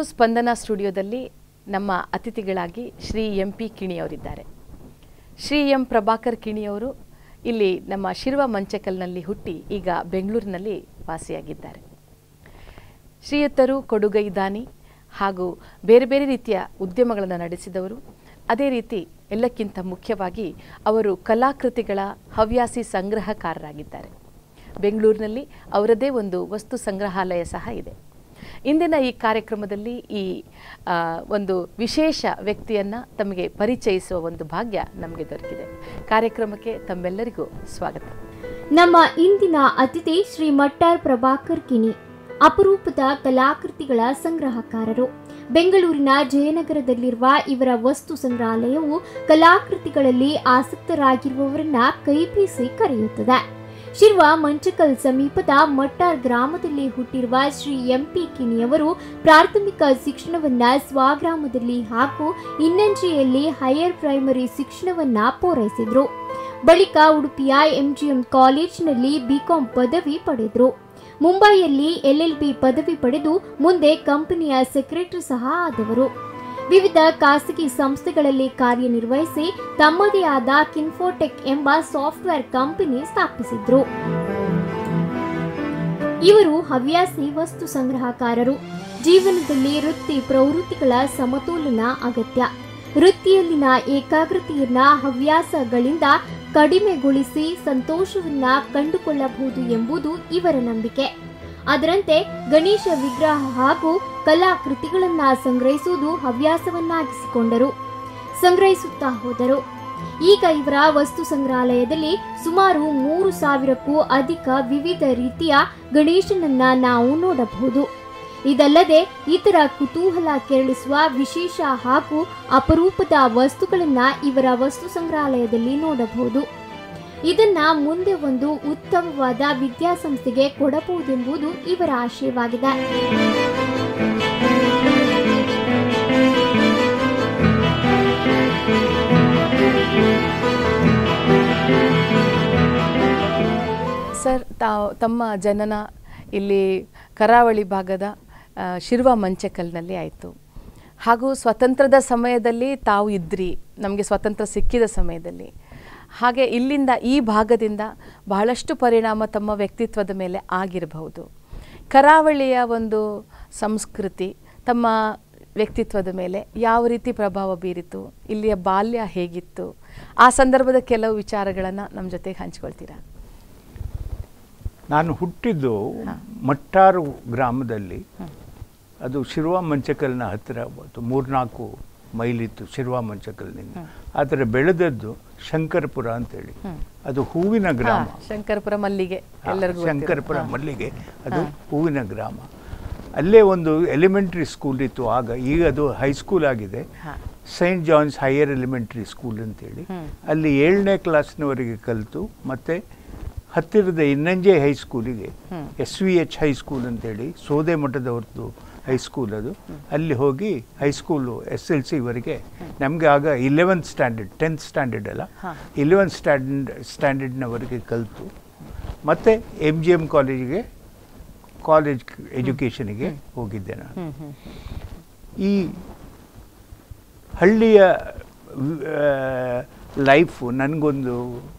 ಸ್ಪಂದನ ಸ್ಟುಡಿಯೋದಲ್ಲಿ ನಮ್ಮ ಅತಿಥಿಗಳಾಗಿ ಶ್ರೀ ಎಂ ಪಿ ಕಿಣಿಯವರಿದ್ದಾರೆ ಶ್ರೀ ಎಂ ಪ್ರಭಾಕರ್ ಕಿಣಿಯವರು ಇಲ್ಲಿ ನಮ್ಮ ಶಿರ್ವ ಮಂಚಕಲ್ನಲ್ಲಿ ಹುಟ್ಟಿ ಈಗ ಬೆಂಗಳೂರಿನಲ್ಲಿ ವಾಸಿಯಾಗಿದ್ದಾರೆ ಶ್ರೀಯುತರು ಕೊಡುಗೈ ದಾನಿ ಹಾಗೂ ಬೇರೆ ಬೇರೆ ರೀತಿಯ ಉದ್ಯಮಗಳನ್ನು ನಡೆಸಿದವರು ಅದೇ ರೀತಿ ಎಲ್ಲಕ್ಕಿಂತ ಮುಖ್ಯವಾಗಿ ಅವರು ಕಲಾಕೃತಿಗಳ ಹವ್ಯಾಸಿ ಸಂಗ್ರಹಕಾರರಾಗಿದ್ದಾರೆ ಬೆಂಗಳೂರಿನಲ್ಲಿ ಅವರದೇ ಒಂದು ವಸ್ತು ಸಂಗ್ರಹಾಲಯ ಸಹ ಇದೆ ಇಂದಿನ ಈ ಕಾರ್ಯಕ್ರಮದಲ್ಲಿ ಈ ಆ, ಒಂದು ವಿಶೇಷ ವ್ಯಕ್ತಿಯನ್ನು ತಮಗೆ ಪರಿಚಯಿಸುವ ಒಂದು ಭಾಗ್ಯ ನಮಗೆ ದೊರಕಿದೆ ಕಾರ್ಯಕ್ರಮಕ್ಕೆ ತಮ್ಮೆಲ್ಲರಿಗೂ ಸ್ವಾಗತ ನಮ್ಮ ಇಂದಿನ ಅತಿಥಿ ಶ್ರೀ ಮಟ್ಟಾರ್ ಪ್ರಭಾಕರ್ ಕಿಣಿ ಅಪರೂಪದ ಕಲಾಕೃತಿಗಳ ಸಂಗ್ರಹಕಾರರು ಬೆಂಗಳೂರಿನ ಜಯನಗರದಲ್ಲಿರುವ ಇವರ ವಸ್ತು ಸಂಗ್ರಹಾಲಯವು ಕಲಾಕೃತಿಗಳಲ್ಲಿ ಆಸಕ್ತರಾಗಿರುವವರನ್ನ ಕೈಬೀಸಿ ಕರೆಯುತ್ತದೆ ಶಿರ್ವ ಮಂಚಕಲ್ ಸಮೀಪದ ಮಟ್ಟಾರ್ ಗ್ರಾಮದಲ್ಲಿ ಹುಟ್ಟಿರುವ ಶ್ರೀ ಎಂಪಿ ಕಿಣಿಯವರು ಪ್ರಾಥಮಿಕ ಶಿಕ್ಷಣವನ್ನ ಸ್ವಗ್ರಾಮದಲ್ಲಿ ಹಾಗೂ ಇನ್ನಂಜೆಯಲ್ಲಿ ಹೈಯರ್ ಪ್ರೈಮರಿ ಶಿಕ್ಷಣವನ್ನ ಪೂರೈಸಿದ್ರು ಬಳಿಕ ಉಡುಪಿಯ ಎಂಜಿಎಂ ಕಾಲೇಜಿನಲ್ಲಿ ಬಿಕಾಂ ಪದವಿ ಪಡೆದರು ಮುಂಬೈಯಲ್ಲಿ ಎಲ್ಎಲ್ಬಿ ಪದವಿ ಪಡೆದು ಮುಂದೆ ಕಂಪನಿಯ ಸೆಕ್ರೆಟರಿ ಸಹ ಆದವರು ವಿವಿಧ ಖಾಸಗಿ ಸಂಸ್ಥೆಗಳಲ್ಲಿ ಕಾರ್ಯನಿರ್ವಹಿಸಿ ತಮ್ಮದೇ ಆದ ಕಿನ್ಫೋಟೆಕ್ ಎಂಬ ಸಾಫ್ಟ್ವೇರ್ ಕಂಪನಿ ಸ್ಥಾಪಿಸಿದ್ರು ಇವರು ಹವ್ಯಾಸಿ ವಸ್ತು ಸಂಗ್ರಹಕಾರರು ಜೀವನದಲ್ಲಿ ವೃತ್ತಿ ಪ್ರವೃತ್ತಿಗಳ ಸಮತೋಲನ ಅಗತ್ಯ ವೃತ್ತಿಯಲ್ಲಿನ ಏಕಾಗ್ರತೆಯನ್ನ ಹವ್ಯಾಸಗಳಿಂದ ಕಡಿಮೆಗೊಳಿಸಿ ಸಂತೋಷವನ್ನ ಕಂಡುಕೊಳ್ಳಬಹುದು ಎಂಬುದು ಇವರ ನಂಬಿಕೆ ಅದರಂತೆ ಗಣೇಶ ವಿಗ್ರಹ ಹಾಗೂ ಕಲಾಕೃತಿಗಳನ್ನ ಸಂಗ್ರಹಿಸುವುದು ಹವ್ಯಾಸವನ್ನಾಗಿಸಿಕೊಂಡರು ಸಂಗ್ರಹಿಸುತ್ತಾ ಹೋದರು ಈಗ ಇವರ ವಸ್ತು ಸಂಗ್ರಹಾಲಯದಲ್ಲಿ ಸುಮಾರು ಮೂರು ಸಾವಿರಕ್ಕೂ ಅಧಿಕ ವಿವಿಧ ರೀತಿಯ ಗಣೇಶನನ್ನ ನಾವು ನೋಡಬಹುದು ಇದಲ್ಲದೆ ಇತರ ಕುತೂಹಲ ಕೆರಳಿಸುವ ವಿಶೇಷ ಹಾಗೂ ಅಪರೂಪದ ವಸ್ತುಗಳನ್ನ ಇವರ ವಸ್ತು ಸಂಗ್ರಹಾಲಯದಲ್ಲಿ ನೋಡಬಹುದು ಇದನ್ನ ಮುಂದೆ ಒಂದು ಉತ್ತಮವಾದ ವಿದ್ಯಾಸಂಸ್ಥೆಗೆ ಕೊಡಬಹುದೆಂಬುದು ಇವರ ಆಶಯವಾಗಿದೆ ಸರ್ ತಾವು ತಮ್ಮ ಜನನ ಇಲ್ಲಿ ಕರಾವಳಿ ಭಾಗದ ಆ, ಶಿರ್ವ ಮಂಚಕಲ್ನಲ್ಲಿ ಆಯಿತು ಹಾಗೂ ಸ್ವತಂತ್ರದ ಸಮಯದಲ್ಲಿ ತಾವು ಇದ್ರಿ ನಮಗೆ ಸ್ವತಂತ್ರ ಸಿಕ್ಕಿದ ಸಮಯದಲ್ಲಿ ಹಾಗೆ ಇಲ್ಲಿಂದ ಈ ಭಾಗದಿಂದ ಬಹಳಷ್ಟು ಪರಿಣಾಮ ತಮ್ಮ ವ್ಯಕ್ತಿತ್ವದ ಮೇಲೆ ಆಗಿರಬಹುದು ಕರಾವಳಿಯ ಒಂದು ಸಂಸ್ಕೃತಿ ತಮ್ಮ ವ್ಯಕ್ತಿತ್ವದ ಮೇಲೆ ಯಾವ ರೀತಿ ಪ್ರಭಾವ ಬೀರಿತು ಇಲ್ಲಿಯ ಬಾಲ್ಯ ಹೇಗಿತ್ತು ಆ ಸಂದರ್ಭದ ಕೆಲವು ವಿಚಾರಗಳನ್ನು ನಮ್ಮ ಜೊತೆಗೆ ಹಂಚ್ಕೊಳ್ತೀರಾ ನಾನು ಹುಟ್ಟಿದ್ದು ಮಟ್ಟಾರು ಗ್ರಾಮದಲ್ಲಿ ಅದು ಶಿರ್ವ ಮಂಚಕಲ್ನ ಹತ್ತಿರ ಒಂದು ಮೂರ್ನಾಲ್ಕು ಮೈಲಿತ್ತು ಶಿರ್ವ ಮಂಚಕಲ್ನಿಂದ ಆದರೆ ಬೆಳೆದದ್ದು ಶಂಕರಪುರ ಅಂತೇಳಿ ಅದು ಹೂವಿನ ಗ್ರಾಮ ಹಾ, ಶಂಕರಪುರ ಮಲ್ಲಿಗೆ ಹಾ, ಎಲ್ಲರಿಗೂ ಗೊತ್ತಿರೋ. ಶಂಕರಪುರ ಹಾ. ಮಲ್ಲಿಗೆ ಅದು ಹೂವಿನ ಗ್ರಾಮ ಅಲ್ಲೇ ಒಂದು ಎಲಿಮೆಂಟ್ರಿ ಸ್ಕೂಲ್ ಇತ್ತು ಆಗ ಈಗ ಅದು ಹೈಸ್ಕೂಲ್ ಆಗಿದೆ ಹಾ. Saint John's higher elementary school ಅಂತೇಳಿ ಹ್ಮ್. ಅಲ್ಲಿ ಏಳನೇ ಕ್ಲಾಸ್ನವರೆಗೆ ಕಲಿತು ಮತ್ತೆ ಹತ್ತಿರದ ಇನ್ನಂಜೆ ಹೈಸ್ಕೂಲಿಗೆ hmm. S V H high school ಅಂತೇಳಿ ಸೋದೆ ಮಠದವ್ರದ್ದು ಹೈಸ್ಕೂಲ್ ಅದು ಅಲ್ಲಿ ಹೋಗಿ ಹೈಸ್ಕೂಲು ಎಸ್ ಎಲ್ ಸಿವರೆಗೆ ನಮಗೆ ಆಗ ಇಲೆವೆಂತ್ ಸ್ಟ್ಯಾಂಡರ್ಡ್ ಟೆಂತ್ ಸ್ಟ್ಯಾಂಡರ್ಡ್ ಅಲ್ಲ ಹಾ. ಇಲೆವೆಂತ್ ಸ್ಟ್ಯಾಂಡರ್ಡ್ ಸ್ಟ್ಯಾಂಡರ್ಡ್ನವರೆಗೆ ಕಲಿತು ಮತ್ತು ಎಮ್ ಜಿ ಎಮ್ ಕಾಲೇಜಿಗೆ ಕಾಲೇಜ್ ಎಜುಕೇಷನಿಗೆ ಹೋಗಿದ್ದೆ ನಾನು ಹ್ಮ್ ಹ್ಮ್ ಈ ಹಳ್ಳಿಯ ಲೈಫು ನನಗೊಂದು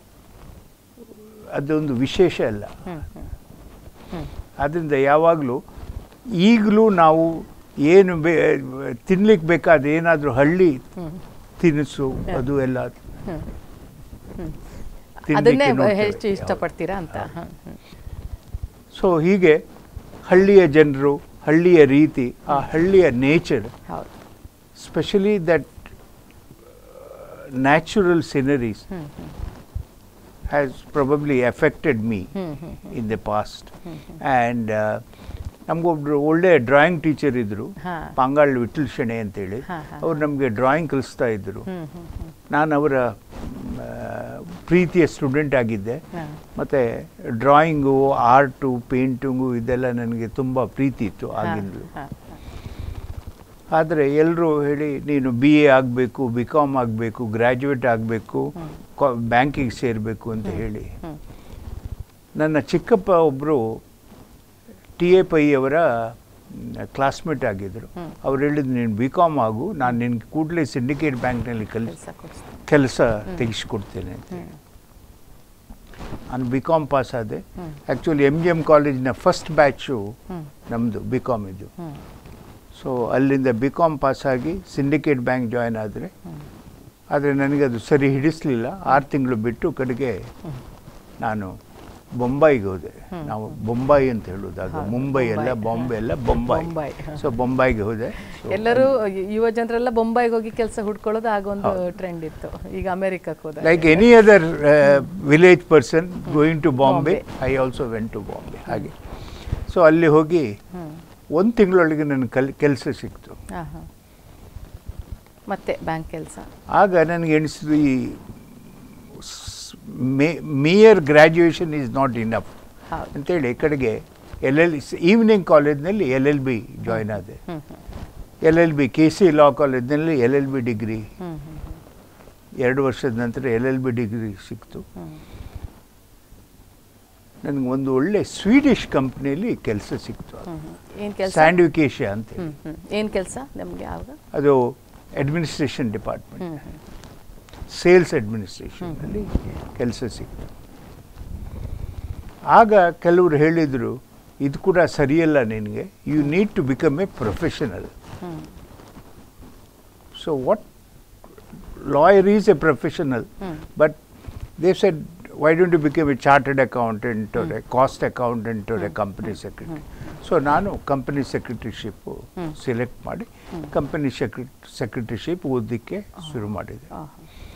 ಅದೊಂದು ವಿಶೇಷ ಅಲ್ಲ ಹ್ಮ್ ಹ್ಮ್ ಹ್ಮ್ ಆದ್ದರಿಂದ ಯಾವಾಗಲೂ ಈಗಲೂ ನಾವು ಏನು ಬೇ ತಿನ್ಲಿಕ್ಕೆ ಬೇಕಾದ ಏನಾದರೂ ಹಳ್ಳಿ ಹ್ಮ್ ತಿನಿಸು ಅದು ಎಲ್ಲ ಹ್ಮ್ ಹ್ಮ್ ತಿನ್ಲಿಕ್ಕೆ ಅದನ್ನೇ ನೋಡ್ತೇವೆ. ಹೆಚ್ಚು ಇಷ್ಟಪಡ್ತೀರಾ ಅಂತ ಹ್ಮ್ ಹ್ಮ್ ಸೊ ಹೀಗೆ ಹಳ್ಳಿಯ ಜನರು ಹಳ್ಳಿಯ ರೀತಿ ಆ ಹಳ್ಳಿಯ ನೇಚರ್ ಹೌದು specially that natural sceneries hmm hmm has probably affected me hmm hmm in the past and ನಮಗೊಬ್ರು ಒಳ್ಳೆ ಡ್ರಾಯಿಂಗ್ ಟೀಚರ್ ಇದ್ದರು ಹಾ. ಪಾಂಗಾಳ್ ವಿಠಲ್ ಶೆಣೆ ಅಂತೇಳಿ ಹಾ, ಹಾ, ಅವ್ರು ನಮಗೆ ಡ್ರಾಯಿಂಗ್ ಕಲಿಸ್ತಾ ಇದ್ದರು ಹ್ಮ್ ಹ್ಮ್ ಹ್ಮ್ ನಾನು ಅವರ ಆ, ಪ್ರೀತಿಯ ಸ್ಟೂಡೆಂಟ್ ಆಗಿದ್ದೆ ಹಾ. ಮತ್ತು ಡ್ರಾಯಿಂಗು ಆರ್ಟು ಪೇಂಟಿಂಗು ಇದೆಲ್ಲ ನನಗೆ ತುಂಬ ಪ್ರೀತಿ ಇತ್ತು ಹಾ, ಆಗಿಂದಲೂ ಹಾ, ಆದರೆ ಎಲ್ಲರೂ ಹೇಳಿ ನೀನು ಬಿ ಎ ಆಗಬೇಕು ಬಿ ಕಾಮ್ ಆಗಬೇಕು ಗ್ರ್ಯಾಜುಯೇಟ್ ಆಗಬೇಕು ಬ್ಯಾಂಕಿಗೆ ಸೇರಬೇಕು ಅಂತ ಹೇಳಿ ಹ್ಮ್. ನನ್ನ ಚಿಕ್ಕಪ್ಪ ಒಬ್ಬರು ಟಿ ಎ ಪೈ ಅವರ ಕ್ಲಾಸ್ಮೇಟ್ ಆಗಿದ್ದರು ಅವ್ರು ಹೇಳಿದ್ರು ನೀನು ಬಿ ಕಾಮ್ ಆಗು ನಾನು ನಿನ್ಗೆ ಕೂಡಲೇ ಸಿಂಡಿಕೇಟ್ ಬ್ಯಾಂಕ್ನಲ್ಲಿ ಕಲ್ ಕೆಲಸ ಕೊಡಿಸ್ತೀನಿ ಕೆಲಸ ತೆಗಿಸ್ಕೊಡ್ತೇನೆ ಅಂತ ನಾನು ಬಿ ಕಾಮ್ ಪಾಸ್ ಆದೆ ಆ್ಯಕ್ಚುಲಿ ಎಮ್ ಜಿ ಎಮ್ ಕಾಲೇಜಿನ ಫಸ್ಟ್ ಬ್ಯಾಚು ನಮ್ಮದು ಬಿ ಕಾಮ್ ಇದು ಸೊ ಅಲ್ಲಿಂದ ಬಿ ಕಾಮ್ ಪಾಸಾಗಿ ಸಿಂಡಿಕೇಟ್ ಬ್ಯಾಂಕ್ ಜಾಯ್ನ್ ಆದರೆ ಆದರೆ ನನಗೆ ಅದು ಸರಿ ಹಿಡಿಸ್ಲಿಲ್ಲ ಆರು ತಿಂಗಳು ಬಿಟ್ಟು ಕಡೆಗೆ ನಾನು ಬೊಂಬಾಯಿಗೆ ಹೋದೆ ನಾವು ಬೊಂಬಾಯಿ ಅಂತ ಹೇಳೋದಾಗ ಹೌದು, ಮುಂಬೈ ಎಲ್ಲ ಬೊಂಬೈ. ಬಾಂಬೆ ಎಲ್ಲ ಬೊಂಬಾಯಿ ಬೊಂಬಾಯಿ, ಹ. ಸೊ ಬೊಂಬಾಯಿಗೆ ಹೋದೆ So, ಎಲ್ಲರೂ ಯುವ ಜನರೆಲ್ಲ ಬೊಂಬಾಯಿಗೆ ಹೋಗಿ ಕೆಲಸ ಹುಡ್ಕೊಳ್ಳೋದು ಆಗೊಂದು ಹೌದು. ಟ್ರೆಂಡ್ ಇತ್ತು ಈಗ ಅಮೆರಿಕಕ್ಕೆ ಹೋದ like any other village person going to Bombay Bombay. I also went to Bombay ಹಾಗೆ ಸೊ ಅಲ್ಲಿ ಹೋಗಿ ಒಂದು ತಿಂಗಳೊಳಗೆ ನನ್ನ ಕಲ್ ಕೆಲಸ ಸಿಕ್ತು ಹಾಂ ಹಾಂ ಮತ್ತೆ ಬ್ಯಾಂಕ್ ಕೆಲಸ ಆಗ ನನಗೆ ಎಣಿಸಿದ್ರು ಈ mere graduation is not enough ಹೌದು ಅಂತೇಳಿ ಈ ಕಡೆಗೆ ಎಲ್ ಎಲ್ ಈವ್ನಿಂಗ್ ಕಾಲೇಜ್ನಲ್ಲಿ ಎಲ್ ಎಲ್ ಬಿ ಜಾಯ್ನ್ ಆದೆ hmm hmm L L B K C law ಕಾಲೇಜ್ನಲ್ಲಿ L L B degree hmm hmm ಎರಡು ವರ್ಷದ ನಂತರ ಎಲ್ ಎಲ್ ಬಿ ಡಿಗ್ರಿ ಸಿಕ್ತು ಹ್ಮ್ ನನಗೆ ಒಂದು ಒಳ್ಳೆ ಸ್ವೀಡಿಷ್ ಕಂಪ್ನಿಯಲ್ಲಿ ಕೆಲಸ ಸಿಕ್ತು ಹ್ಮ್ ಹ್ಮ್ ಏನು ಕೆಲಸ ಸ್ಯಾಂಡ್ವಿಕೇಶಿಯಾ ಅಂತ ಹೇಳಿ. ಹ್ಮ್ ಹ್ಮ್ ಏನು ಕೆಲಸ ನಮಗೆ ಆವಾಗ ಅದು administration department hmm hmm sales ಅಡ್ಮಿನಿಸ್ಟ್ರೇಷನ್ನಲ್ಲಿ ಕೆಲಸ ಸಿಕ್ತು ಆಗ ಕೆಲವರು ಹೇಳಿದರು ಇದು ಕೂಡ ಸರಿಯಲ್ಲ ನಿನಗೆ you need to become a professional hmm so what lawyer is a professional hmm but they said why don't you become a chartered accountant a cost accountant a company secretary so ನಾನು company secretaryship hmm. Select ಮಾಡಿ company ಸೆಕ್ರೆ secretaryship ಓದಲಿಕ್ಕೆ ಶುರು ಮಾಡಿದೆ ಆ,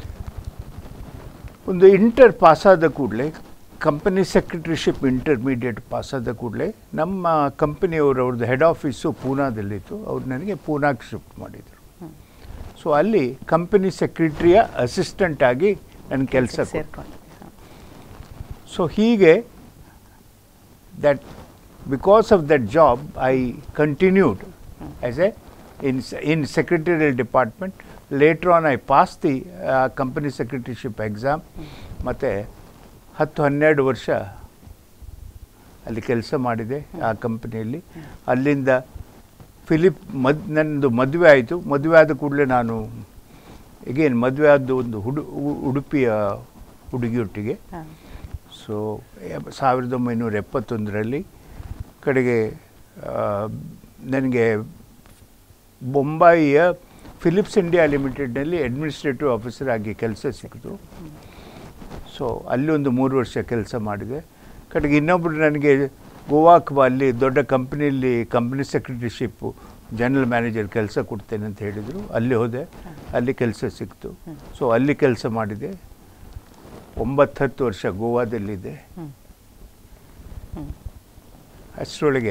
ಒಂದು inter ಪಾಸಾದ ಕೂಡಲೇ company ಸೆಕ್ರೆಟರಿಶಿಪ್ intermediate ಪಾಸಾದ ಕೂಡಲೇ ನಮ್ಮ ಕಂಪನಿಯವರು ಅವ್ರದ್ದು ಹೆಡ್ ಆಫೀಸು ಪೂನಾದಲ್ಲಿತ್ತು ಅವ್ರು ನನಗೆ ಪೂನಾಗೆ ಶಿಫ್ಟ್ ಮಾಡಿದರು ಸೊ ಅಲ್ಲಿ ಕಂಪನಿ ಸೆಕ್ರೆಟರಿಯ ಅಸಿಸ್ಟೆಂಟ್ ಆಗಿ ನನ್ನ ಕೆಲಸ ಕೊಟ್ಟರು ಸೇರ್ಕೊಂಡು ಹಾಂ ಸೊ ಹೀಗೆ that because of that job I continued as a in in secretarial department later on I passed the uh, company secretaryship exam ಮತ್ತೆ ಹತ್ತು ಹನ್ನೆರಡು ವರ್ಷ ಅಲ್ಲಿ ಕೆಲಸ ಮಾಡಿದೆ ಆ ಕಂಪನಿಯಲ್ಲಿ ಅಲ್ಲಿಂದ ಫಿಲಿಪ್ ಮದ್ ನನ್ನದು ಮದುವೆ ಆಯಿತು ಮದುವೆ ಆದ ಕೂಡಲೇ ನಾನು ಈಗೇನು ಮದುವೆ ಆದ ಒಂದು ಹುಡು ಉ- ಉಡುಪಿಯ ಹುಡುಗಿಯೊಟ್ಟಿಗೆ ಹಾಂ ಸೊ ಎ- ಸಾವಿರದ ಒಂಬೈನೂರ ಎಪ್ಪತ್ತೊಂದರಲ್ಲಿ ಕಡೆಗೆ ಆ, ನನಗೆ ಬೊಂಬಾಯಿಯ ಫಿಲಿಪ್ಸ್ ಇಂಡಿಯಾ ಲಿಮಿಟೆಡ್ನಲ್ಲಿ ಅಡ್ಮಿನಿಸ್ಟ್ರೇಟಿವ್ ಆಫೀಸರ್ ಆಗಿ ಕೆಲಸ ಸಿಕ್ಕಿತು ಸೊ ಅಲ್ಲಿ ಒಂದು ಮೂರು ವರ್ಷ ಕೆಲಸ ಮಾಡಿದೆ ಕಡೆಗೆ ಇನ್ನೊಬ್ಬರು ನನಗೆ ಗೋವಾಕ್ಕೆ ಬಾ ಅಲ್ಲಿ ದೊಡ್ಡ ಕಂಪ್ನಿಯಲ್ಲಿ ಕಂಪ್ನಿ ಸೆಕ್ರೆಟರಿಶಿಪ್ಪು ಜನರಲ್ ಮ್ಯಾನೇಜರ್ ಕೆಲಸ ಕೊಡ್ತೇನೆ ಅಂತ ಹೇಳಿದರು ಅಲ್ಲಿ ಹೋದೆ ಅಲ್ಲಿ ಕೆಲಸ ಸಿಕ್ತು ಸೊ ಅಲ್ಲಿ ಕೆಲಸ ಮಾಡಿದೆ ಒಂಬತ್ತು ಹತ್ತು ವರ್ಷ ಗೋವಾದಲ್ಲಿದೆ ಹ್ಮ್. ಹ್ಮ್. ಅಷ್ಟರೊಳಗೆ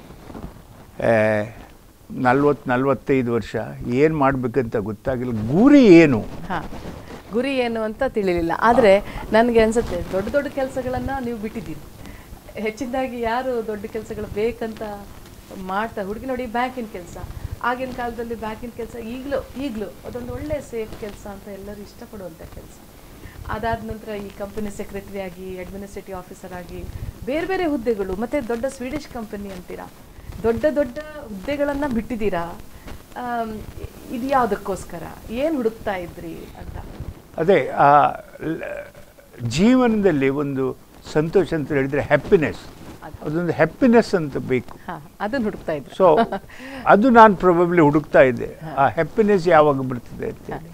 ನಲ್ವತ್ತು ನಲ್ವತ್ತೈದು ವರ್ಷ ಏನು ಮಾಡಬೇಕಂತ ಗೊತ್ತಾಗಿಲ್ಲ ಗುರಿ ಏನು ಹಾಂ ಗುರಿ ಏನು ಅಂತ ತಿಳಿಲಿಲ್ಲ ಆದರೆ ನನಗೆ ಅನ್ಸುತ್ತೆ ದೊಡ್ಡ ದೊಡ್ಡ ಕೆಲಸಗಳನ್ನು ನೀವು ಬಿಟ್ಟಿದ್ದೀರಿ ಹೆಚ್ಚಿನದಾಗಿ ಯಾರು ದೊಡ್ಡ ಕೆಲಸಗಳು ಬೇಕಂತ ಮಾಡ್ತಾ ಹುಡುಗಿ ನೋಡಿ ಬ್ಯಾಂಕಿನ ಕೆಲಸ ಆಗಿನ ಕಾಲದಲ್ಲಿ ಬ್ಯಾಂಕಿನ ಕೆಲಸ ಈಗಲೂ ಈಗಲೂ ಅದೊಂದು ಒಳ್ಳೆಯ ಸೇಫ್ ಕೆಲಸ ಅಂತ ಎಲ್ಲರೂ ಇಷ್ಟಪಡುವಂಥ ಕೆಲಸ ಅದಾದ ನಂತರ ಈ ಕಂಪನಿ ಸೆಕ್ರೆಟರಿ ಆಗಿ ಅಡ್ಮಿನಿಸ್ಟ್ರೇಟಿವ್ ಆಫೀಸರ್ ಆಗಿ ಬೇರೆ ಬೇರೆ ಹುದ್ದೆಗಳು ಮತ್ತು ದೊಡ್ಡ ಸ್ವೀಡಿಷ್ ಕಂಪನಿ ಅಂತೀರಾ ದೊಡ್ಡ ದೊಡ್ಡ ಹುದ್ದೆಗಳನ್ನು ಬಿಟ್ಟಿದ್ದೀರಾ ಆಮ್, ಇದು ಯಾವುದಕ್ಕೋಸ್ಕರ ಏನು ಹುಡುಕ್ತಾ ಇದ್ರಿ ಅಂತ ಅದೇ ಆ ಲ- ಜೀವನದಲ್ಲಿ ಒಂದು ಸಂತೋಷ ಅಂತ ಹೇಳಿದರೆ ಹ್ಯಾಪಿನೆಸ್ ಅದು. ಅದೊಂದು ಹ್ಯಾಪಿನೆಸ್ ಅಂತ ಬೇಕು ಹಾಂ ಅದನ್ನು ಹುಡುಕ್ತಾ ಇದ್ರು ಸೊ ಅದು ನಾನು ಪ್ರೊಬಬ್ಲಿ ಹುಡುಕ್ತಾ ಇದ್ದೆ ಆ ಹ್ಯಾಪಿನೆಸ್ ಯಾವಾಗ ಬರ್ತದೆ ಅಂತೇಳಿ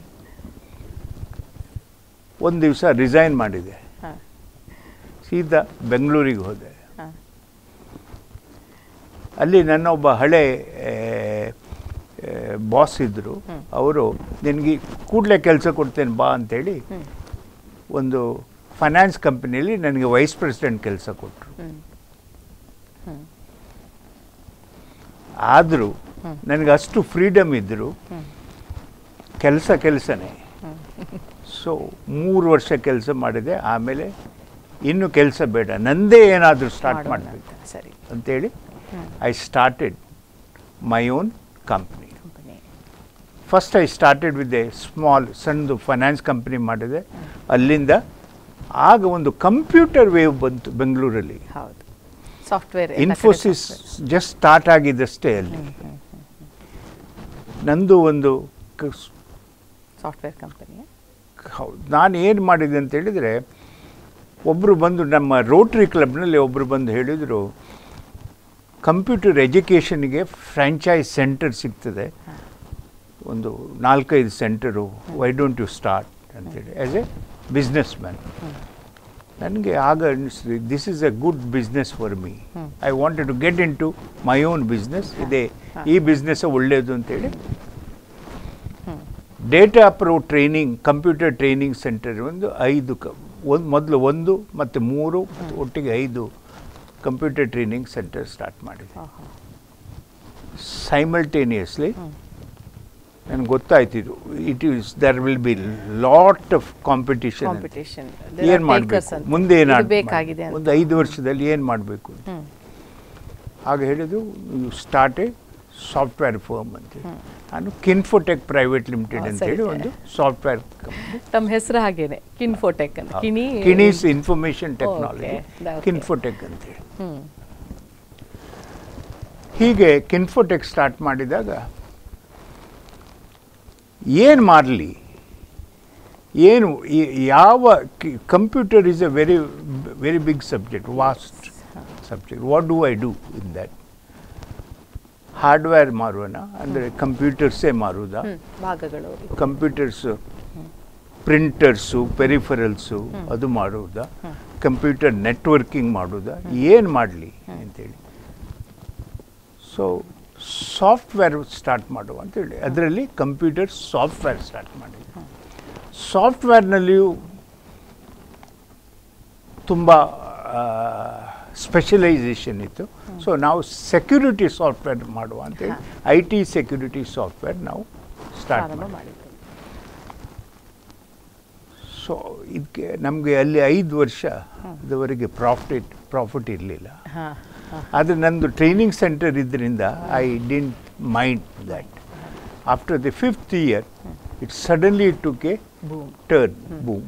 ಒಂದು ದಿವಸ ರಿಸೈನ್ ಮಾಡಿದೆ ಹಾಂ ಸೀದಾ ಬೆಂಗಳೂರಿಗೆ ಹೋದೆ ಹಾಂ ಅಲ್ಲಿ ನನ್ನ ಒಬ್ಬ ಹಳೆ ಬಾಸ್ ಇದ್ದರು ಹ್ಮ್. ಅವರು ನಿನಗೆ ಕೂಡಲೇ ಕೆಲಸ ಕೊಡ್ತೇನೆ ಬಾ ಅಂತೇಳಿ ಹ್ಮ್. ಒಂದು ಫೈನಾನ್ಸ್ ಕಂಪನಿಯಲ್ಲಿ ನನಗೆ ವೈಸ್ ಪ್ರೆಸಿಡೆಂಟ್ ಕೆಲಸ ಕೊಟ್ಟರು ಹ್ಮ್. ಹ್ಮ್. ಆದರೂ ಹ್ಮ್. ನನಗೆ ಅಷ್ಟು ಫ್ರೀಡಮ್ ಇದ್ದರು ಹ್ಮ್. ಕೆಲಸ ಕೆಲಸನೇ ಹ್ಮ್. ಸೊ ಮೂರು ವರ್ಷ ಕೆಲಸ ಮಾಡಿದೆ ಆಮೇಲೆ ಇನ್ನು ಕೆಲಸ ಬೇಡ ನಂದೇ ಏನಾದರೂ ಸ್ಟಾರ್ಟ್ ಮಾಡೋಣ ಮಾಡಬೇಕು ಅಂತ. ಸರಿ ಅಂತೇಳಿ ಹ್ಮ್. I started my own company company first I started with a small ಸಣ್ಣದು ಫೈನಾನ್ಸ್ ಕಂಪ್ನಿ ಮಾಡಿದೆ ಅಲ್ಲಿಂದ ಆಗ ಒಂದು ಕಂಪ್ಯೂಟರ್ ವೇವ್ ಬಂತು ಬೆಂಗಳೂರಲ್ಲಿ ಹೌದು ಸಾಫ್ಟ್ವೇರ್ ಇನ್ಫೋಸಿಸ್ ಜಸ್ಟ್ ಸ್ಟಾರ್ಟ್ ಆಗಿದ್ದಷ್ಟೇ ಅಲ್ಲಿ ನಂದು ಒಂದು ಸಾಫ್ಟ್ವೇರ್ ಕಂಪನಿ ಹೌದು ನಾನು ಏನು ಮಾಡಿದೆ ಅಂತ ಹೇಳಿದರೆ ಒಬ್ಬರು ಬಂದು ನಮ್ಮ ರೋಟ್ರಿ ಕ್ಲಬ್ನಲ್ಲಿ ಒಬ್ಬರು ಬಂದು ಹೇಳಿದರು ಕಂಪ್ಯೂಟರ್ ಎಜುಕೇಷನ್ಗೆ ಫ್ರ್ಯಾಂಚೈಸ್ ಸೆಂಟರ್ ಸಿಗ್ತದೆ ಒಂದು ನಾಲ್ಕೈದು center why don't you start ಅಂತೇಳಿ ಆ್ಯಸ್ ಎ ಬಿಸ್ನೆಸ್ ಮ್ಯಾನ್ ನನಗೆ ಆಗ ಅನ್ನಿಸ್ತು this is a good business for me I wanted to get into my own business ಇದೆ ಈ ಬಿಸ್ನೆಸ್ ಒಳ್ಳೆಯದು ಅಂತೇಳಿ data pro training computer training center ಒಂದು ಐದು ಕ ಒಂದು ಮೊದಲು ಒಂದು ಮತ್ತು ಮೂರು ಮತ್ತು ಒಟ್ಟಿಗೆ ಐದು ಕಂಪ್ಯೂಟರ್ ಟ್ರೈನಿಂಗ್ ಸೆಂಟರ್ ಸ್ಟಾರ್ಟ್ ಮಾಡಿದೆ ಸೈಮಲ್ಟೇನಿಯಸ್ಲಿ ನನಗೆ ಗೊತ್ತಾಯ್ತಿದ್ದು it is there will be lot of competition competition ಏನು ಮಾಡಬೇಕು ಮುಂದೆ ಏನು ಬೇಕಾಗಿದೆ ಅಂತ ಒಂದು ಐದು ವರ್ಷದಲ್ಲಿ ಏನು ಮಾಡಬೇಕು ಹ್ಮ್. ಆಗ ಹೇಳಿದ್ರು you start a software firm ಅಂತ ನಾನು ಕಿನ್ಫೋಟೆಕ್ ಪ್ರೈವೇಟ್ ಲಿಮಿಟೆಡ್ ಹಾ, ಅಂತ ಸರಿ. ಹೇಳಿ ಒಂದು ಸಾಫ್ಟ್ವೇರ್ ಕಂಪ್ನಿ ತಮ್ಮ ಹೆಸರು ಹಾಗೇನೆ ಕಿನ್ಫೋಟೆಕ್ ಅಂತ Kini Kini's information technology Okay, okay. Kinfotech ಅಂತೇಳಿ ಹ್ಮ್ ಹೀಗೆ ಕಿನ್ಫೋಟೆಕ್ ಸ್ಟಾರ್ಟ್ ಮಾಡಿದಾಗ ಏನು ಮಾಡಲಿ ಏನು ಈ- ಯಾವ computer is a very very big subject vast subject what do I do in that hardware ಮಾರುವನ ಅಂದರೆ ಕಂಪ್ಯೂಟರ್ಸೇ ಮಾರುವುದಾ ಹ್ಮ್ ಭಾಗಗಳು ಕಂಪ್ಯೂಟರ್ಸ್ ಪ್ರಿಂಟರ್ಸು ಪೆರಿಫರಲ್ಸು ಅದು ಮಾಡುವುದಾ ಕಂಪ್ಯೂಟರ್ ನೆಟ್ವರ್ಕಿಂಗ್ ಮಾಡುವುದಾ ಏನು ಮಾಡಲಿ ಅಂತೇಳಿ ಸೊ ಸಾಫ್ಟ್ವೇರ್ ಸ್ಟಾರ್ಟ್ ಮಾಡುವ ಅಂತೇಳಿ ಅದರಲ್ಲಿ ಕಂಪ್ಯೂಟರ್ ಸಾಫ್ಟ್ವೇರ್ ಸ್ಟಾರ್ಟ್ ಮಾಡಿದೆ ಸಾಫ್ಟ್ವೇರ್ನಲ್ಲಿಯೂ ತುಂಬ ಸ್ಪೆಷಲೈಸೇಷನ್ ಇತ್ತು ಸೊ ನಾವು ಸೆಕ್ಯೂರಿಟಿ ಸಾಫ್ಟ್ವೇರ್ ಮಾಡುವ ಅಂತೇಳಿ ಐ ಟಿ ಸೆಕ್ಯೂರಿಟಿ ಸಾಫ್ಟ್ವೇರ್ ನಾವು ಸ್ಟಾರ್ಟ್ ಪ್ರಾರಂಭ ಮಾಡಿ ಮಾಡಿದ್ದು ಸೊ ಇದಕ್ಕೆ ನಮಗೆ ಅಲ್ಲಿ ಐದು ವರ್ಷ ಇದುವರೆಗೆ ಪ್ರಾಫಿಟ್ ಪ್ರಾಫಿಟ್ ಇರಲಿಲ್ಲ ಹಾ ಹಾ ಆದರೆ ನಂದು ಟ್ರೈನಿಂಗ್ ಸೆಂಟರ್ ಇದರಿಂದ I didn't mind that after the fifth year it suddenly took a boom turn, boom.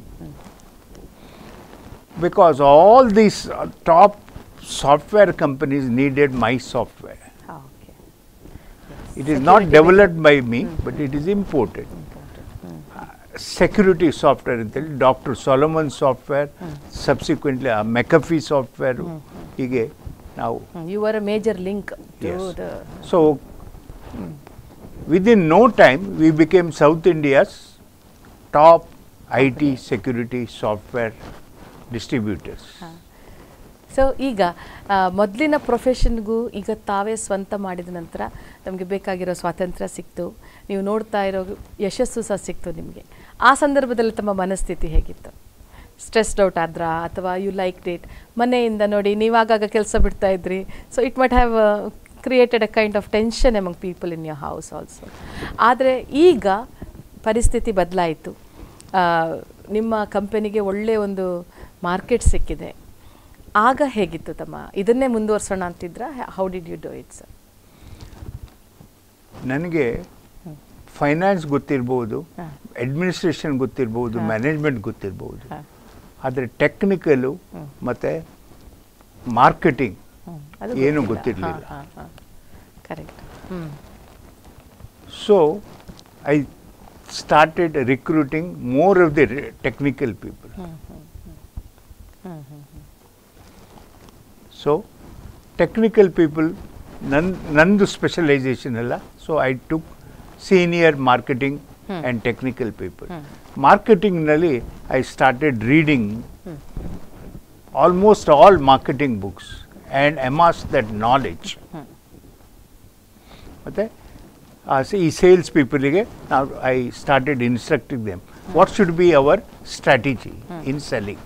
Because all these uh, top software companies needed my software. ಹಾ okay It is not developed by me, but it is imported. Security software ಅಂತೇಳಿ doctor Solomon software subsequently ಆ McAfee software ಹೀಗೆ ನಾವು you are a major link to Yes. The So, within no time, we became South India's top IT security software distributors. So ಈಗ ಆ, ಮೊದಲಿನ ಪ್ರೊಫೆಷನ್ಗೂ ಈಗ ತಾವೇ ಸ್ವಂತ ಮಾಡಿದ ನಂತರ ನಮಗೆ ಬೇಕಾಗಿರೋ ಸ್ವಾತಂತ್ರ್ಯ ಸಿಕ್ತು ನೀವು ನೋಡ್ತಾ ಇರೋ ಯಶಸ್ಸು ಸಹ ಸಿಕ್ತು ನಿಮಗೆ ಆ ಸಂದರ್ಭದಲ್ಲಿ ತಮ್ಮ ಮನಸ್ಥಿತಿ ಹೇಗಿತ್ತು ಸ್ಟ್ರೆಸ್ಡ್ ಔಟ್ ಆದ್ರಾ ಅಥವಾ ಯು ಲೈಕ್ ಇಟ್ ಮನೆಯಿಂದ ನೋಡಿ ನೀವು ಆಗಾಗ ಕೆಲಸ ಬಿಡ್ತಾ ಇದ್ರಿ so it must have created a kind of tension among people in your house also ಆದರೆ ಈಗ ಪರಿಸ್ಥಿತಿ ಬದಲಾಯಿತು ನಿಮ್ಮ ಕಂಪನಿಗೆ ಒಳ್ಳೆಯ ಒಂದು ಮಾರ್ಕೆಟ್ ಸಿಕ್ಕಿದೆ ಆಗ ಹೇಗಿತ್ತು ತಮ್ಮ ಇದನ್ನೇ ಮುಂದುವರ್ಸೋಣ ಅಂತಿದ್ರ how did you do it sir ನನಗೆ ಫೈನಾನ್ಸ್ ಗೊತ್ತಿರ್ಬೋದು ಹಾ. ಅಡ್ಮಿನಿಸ್ಟ್ರೇಷನ್ ಗೊತ್ತಿರ್ಬೋದು ಹಾ. ಮ್ಯಾನೇಜ್ಮೆಂಟ್ ಗೊತ್ತಿರ್ಬೋದು ಹಾ. ಆದರೆ ಟೆಕ್ನಿಕಲು ಮತ್ತು ಮಾರ್ಕೆಟಿಂಗ್ ಏನು ಗೊತ್ತಿರ್ಲಿಲ್ಲ. Correct hmm so I started recruiting more of the technical people so technical people ನನ್ ನಂದು ಸ್ಪೆಷಲೈಸೇಷನ್ ಅಲ್ಲ so I took senior marketing and technical people ಮಾರ್ಕೆಟಿಂಗ್ನಲ್ಲಿ I started reading almost all marketing books and amass that knowledge ಮತ್ತು ಈ sales ಪೀಪಲಿಗೆ ನಾವು I started instructing them what should be our strategy in selling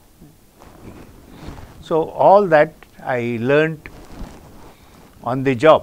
so all that I learned on the job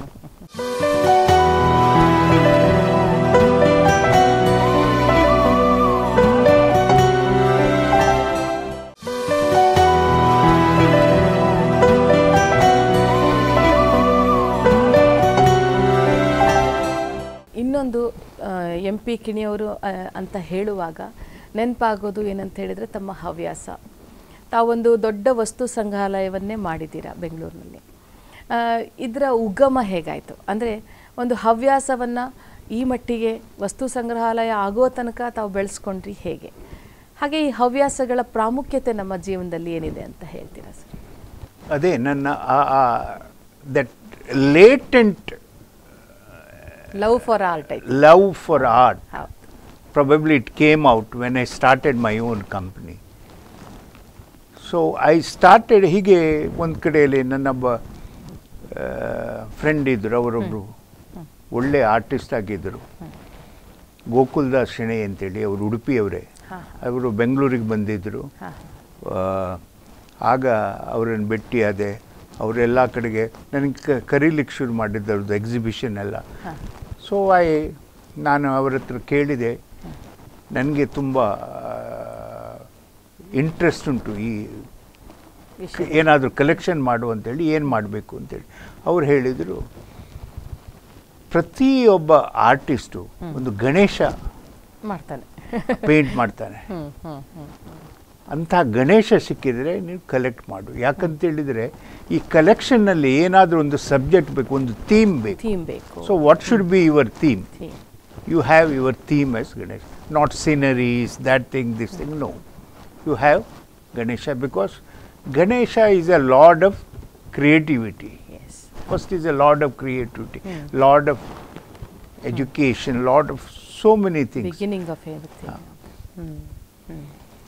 ಇನ್ನೊಂದು M P ಕಿಣಿಯವರು ಆ, ಅಂತ ಹೇಳುವಾಗ ನೆನಪಾಗೋದು ಏನಂತ ಹೇಳಿದರೆ ತಮ್ಮ ಹವ್ಯಾಸ ತಾವೊಂದು ದೊಡ್ಡ ವಸ್ತು ಸಂಗ್ರಹಾಲಯವನ್ನೇ ಮಾಡಿದ್ದೀರಾ ಬೆಂಗಳೂರಿನಲ್ಲಿ ಆ, ಇದರ ಉಗಮ ಹೇಗಾಯಿತು ಅಂದರೆ ಒಂದು ಹವ್ಯಾಸವನ್ನು ಈ ಮಟ್ಟಿಗೆ ವಸ್ತು ಸಂಗ್ರಹಾಲಯ ಆಗೋ ತನಕ ತಾವು ಬೆಳೆಸ್ಕೊಂಡ್ರಿ ಹೇಗೆ ಹಾಗೆ ಈ ಹವ್ಯಾಸಗಳ ಪ್ರಾಮುಖ್ಯತೆ ನಮ್ಮ ಜೀವನದಲ್ಲಿ ಏನಿದೆ ಅಂತ ಹೇಳ್ತೀರಾ ಸರ್ ಅದೇ ನನ್ನ that latent love for art ಐತೆ ಲವ್ ಫಾರ್ ಆರ್ಟ್ ಹೌದು probably it came out when I started my own company. So I started ಹೀಗೆ ಒಂದು ಕಡೆಯಲ್ಲಿ ನನ್ನೊಬ್ಬ ಫ್ರೆಂಡ್ ಇದ್ದರು ಅವರೊಬ್ಬರು ಒಳ್ಳೆ ಆರ್ಟಿಸ್ಟ್ ಆಗಿದ್ದರು ಗೋಕುಲ್ದಾಸ್ ಶೆಣೆ ಅಂತೇಳಿ ಅವರು ಉಡುಪಿಯವರೇ ಹಾಂ ಅವರು ಬೆಂಗಳೂರಿಗೆ ಬಂದಿದ್ದರು ಹಾಂ ಆ, ಆಗ ಅವರನ್ನು ಭೇಟಿಯಾದೆ ಅವರೆಲ್ಲ ಕಡೆಗೆ ನನಗೆ ಕ- ಕರೀಲಿಕ್ಕೆ ಶುರು ಮಾಡಿದ್ದವ್ರದ್ದು ಎಕ್ಸಿಬಿಷನ್ ಎಲ್ಲ ಹಾಂ ಸೊ ಐ ನಾನು ಅವರ ಹತ್ರ ಕೇಳಿದೆ ನನಗೆ ತುಂಬ ಇಂಟ್ರೆಸ್ಟ್ ಉಂಟು ಈ ವಿಷಯ ಏನಾದರೂ ಕಲೆಕ್ಷನ್ ಮಾಡು ಅಂತೇಳಿ ಏನು ಮಾಡಬೇಕು ಅಂತೇಳಿ ಅವ್ರು ಹೇಳಿದರು ಪ್ರತಿಯೊಬ್ಬ ಆರ್ಟಿಸ್ಟು ಒಂದು ಗಣೇಶ ಮಾಡ್ತಾನೆ ಪೇಂಟ್ ಮಾಡ್ತಾನೆ ಹ್ಞೂ ಹ್ಞೂ ಹ್ಞೂ ಅಂಥ ಗಣೇಶ ಸಿಕ್ಕಿದರೆ ನೀವು ಕಲೆಕ್ಟ್ ಮಾಡು ಯಾಕಂತ ಹೇಳಿದರೆ ಈ ಕಲೆಕ್ಷನ್ನಲ್ಲಿ ಏನಾದರೂ ಒಂದು ಸಬ್ಜೆಕ್ಟ್ ಬೇಕು ಒಂದು ಥೀಮ್ ಬೇಕು ಥೀಮ್ ಬೇಕು so what should be your theme theme you have your theme as Ganesh, not sceneries, that thing, this thing. No, you have Ganesha because Ganesha is a lord of creativity. Yes First is a lord of creativity, Hmm. lord of education, lord of so many things. Beginning of everything ಹ್ಞೂ ಹ್ಞೂ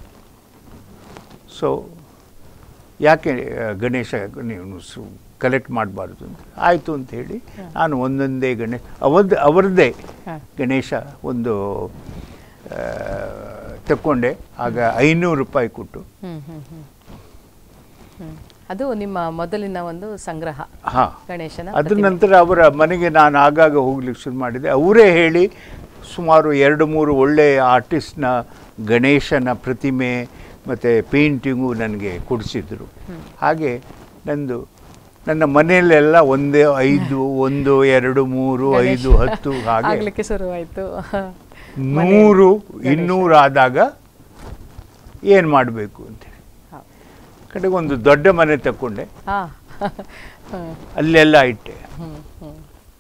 so ಯಾಕೆ ಆ, ಗಣೇಶ ನೀವು collect ಮಾಡಬಾರ್ದು ಅಂತ ಆಯಿತು ಅಂತ ಹೇಳಿ ನಾನು ಒಂದೊಂದೇ ಗಣೇಶ ಅವರದ್ದು ಅವರದ್ದೇ ಹಾಂ ಗಣೇಶ ಒಂದು ಆ, ತಕ್ಕೊಂಡೆ ಆಗ ಐನೂರು ರೂಪಾಯಿ ಕೊಟ್ಟು ಹ್ಞೂ ಹ್ಞೂ ಹ್ಞೂ ಹ್ಞೂ ಅದು ನಿಮ್ಮ ಮೊದಲಿನ ಒಂದು ಸಂಗ್ರಹ ಹಾಂ ಗಣೇಶನ ಅದ್ರ ಪ್ರತಿಮೆ. ನಂತರ ಅವರ ಮನೆಗೆ ನಾನು ಆಗಾಗ ಹೋಗ್ಲಿಕ್ಕೆ ಶುರು ಮಾಡಿದೆ ಅವರೇ ಹೇಳಿ ಸುಮಾರು ಎರಡು ಮೂರು ಒಳ್ಳೆಯ ಆರ್ಟಿಸ್ಟ್ನ ಗಣೇಶನ ಪ್ರತಿಮೆ ಮತ್ತು ಪೇಂಟಿಂಗು ನನಗೆ ಕೊಡಿಸಿದ್ರು ಹಾಗೆ ನಂದು ನನ್ನ ಮನೆಯಲ್ಲೆಲ್ಲ ಒಂದೇ ಐದು ಒಂದು ಎರಡು ಮೂರು ಗಣೇಶ ಐದು ಹತ್ತು ಹಾಗೆ ಆಗ್ಲಿಕ್ಕೆ ಶುರುವಾಯಿತು ನೂರು ಇನ್ನೂರು ಆದಾಗ ಏನು ಮಾಡಬೇಕು ಅಂತೇಳಿ ಕಡೆಗೆ ಒಂದು ದೊಡ್ಡ ಮನೆ ತಗೊಂಡೆ ಹಾಂ ಹ್ಞೂ ಅಲ್ಲೆಲ್ಲ ಇಟ್ಟೆ ಹ್ಞೂ ಹ್ಞೂ